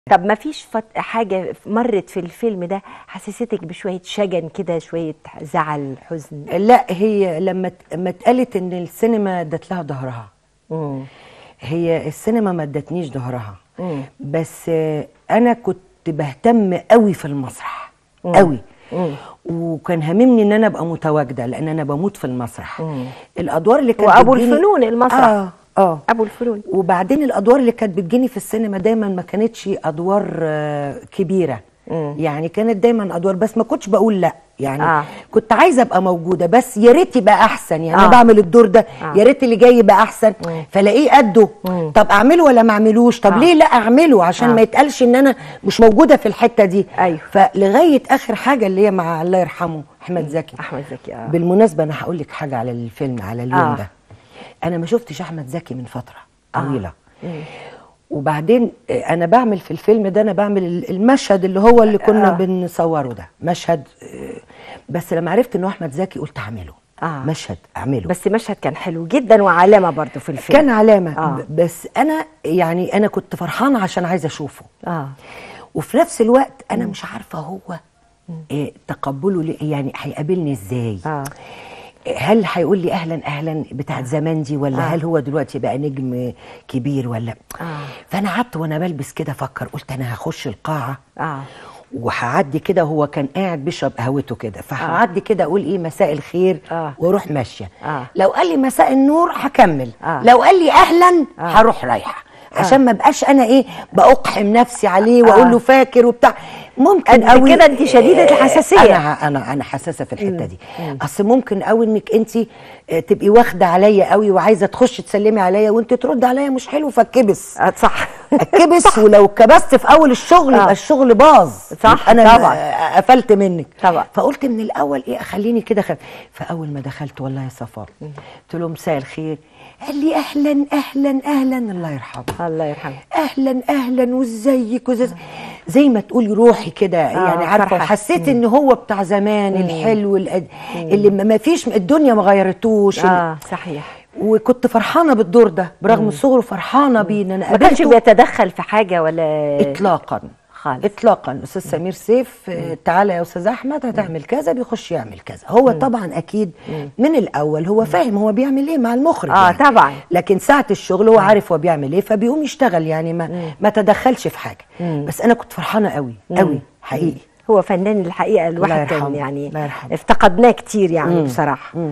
طب ما فيش فت... حاجة مرت في الفيلم ده حسستك بشوية شجن كده شوية زعل حزن لا هي لما ت- لما اتقالت ان السينما ادت لها ظهرها مم. هي السينما ما ادتنيش ظهرها مم. بس آه، انا كنت بهتم قوي في المسرح مم. قوي مم. وكان هاممني ان انا ابقى متواجده لان انا بموت في المسرح مم. الادوار اللي كانت وأبو بتجيني- الفنون المسرح. اه اه أبو الفنون وبعدين الادوار اللي كانت بتجيني في السينما دايما ما كانتش ادوار آه، كبيره مم. يعني كانت دايما ادوار بس ما كنتش بقول لا يعني آه. آه. كنت عايزه ابقى موجوده بس يا ريت يبقى احسن يعني آه. انا بعمل الدور ده آه. يا ريت اللي جاي يبقى احسن مم. فلاقيه قده مم. طب اعمله ولا ما اعملوش طب آه. ليه لا اعمله عشان آه. ما يتقالش ان انا مش موجوده في الحته دي أيوه. فلغايه اخر حاجه اللي هي مع الله يرحمه احمد زكي أحمد زكي آه. بالمناسبه انا هقول لك حاجه على الفيلم على اليوم آه. ده انا ما شفتش احمد زكي من فتره آه. طويله مم. وبعدين آه، انا بعمل في الفيلم ده انا بعمل ال- المشهد اللي هو اللي كنا آه. آه. بنصوره ده مشهد آه، بس لما عرفت انه احمد زكي قلت اعمله آه. مشهد اعمله بس مشهد كان حلو جدا وعلامة برضو في الفيلم كان علامه آه. آه. بس انا يعني انا كنت فرحانه عشان عايزه اشوفه آه وفي نفس الوقت انا مش عارفه هو إيه تقبله ليه يعني هيقابلني ازاي آه هل هيقول لي اهلا اهلا بتاعت زمان دي ولا آه. هل هو دلوقتي بقى نجم كبير ولا آه. فانا قعدت وانا بلبس كده افكر قلت انا هخش القاعه آه وهعدي كده هو كان قاعد بيشرب قهوته كده فهعدي كده اقول ايه مساء الخير آه. واروح ماشيه آه. لو قال لي مساء النور هكمل آه. لو قال لي اهلا آه. هروح رايحه عشان ما بقاش انا ايه باقحم نفسي عليه واقول آه. له فاكر وبتاع ممكن أنت قوي كده أنت شديدة الحساسية. انا انا انا حساسه في الحته دي اصل ممكن قوي انك انت تبقي واخده عليا قوي وعايزه تخشي تسلمي عليا وانت ترد عليا مش حلو فاتكبس آه، صح اتكبس ولو كبست في اول الشغل آه. يبقى الشغل باظ صح، يبقى انا طبعا. آه، قفلت منك طبعا. فقلت من الاول ايه خليني كده خف فاول ما دخلت والله يا صفاء قلت له مساء الخير قال لي اهلا اهلا اهلا الله يرحمه الله يرحمه اهلا اهلا وازيك وزي زي ما تقولي روحي كده يعني عارفه فرحة. وحسيت ان هو بتاع زمان الحلو القد- اللي ما ما فيش الدنيا ما غيرتوش آه صحيح وكنت فرحانه بالدور ده برغم صغره فرحانه بيه ان انا ما كانش قابلته بيتدخل في حاجة ولا اطلاقا خالص. اطلاقا استاذ سمير سيف آه، تعالى يا استاذ احمد هتعمل كذا بيخش يعمل كذا هو طبعا اكيد من الاول هو فاهم هو بيعمل ايه مع المخرج آه، يعني. طبعا. لكن ساعه الشغل هو عارف هو بيعمل ايه فبيقوم يشتغل يعني ما ما تدخلش في حاجه بس انا كنت فرحانه قوي قوي حقيقي هو فنان الحقيقة الواحد كان يرحمه. يعني الله يرحمه. افتقدناه كتير يعني بصراحة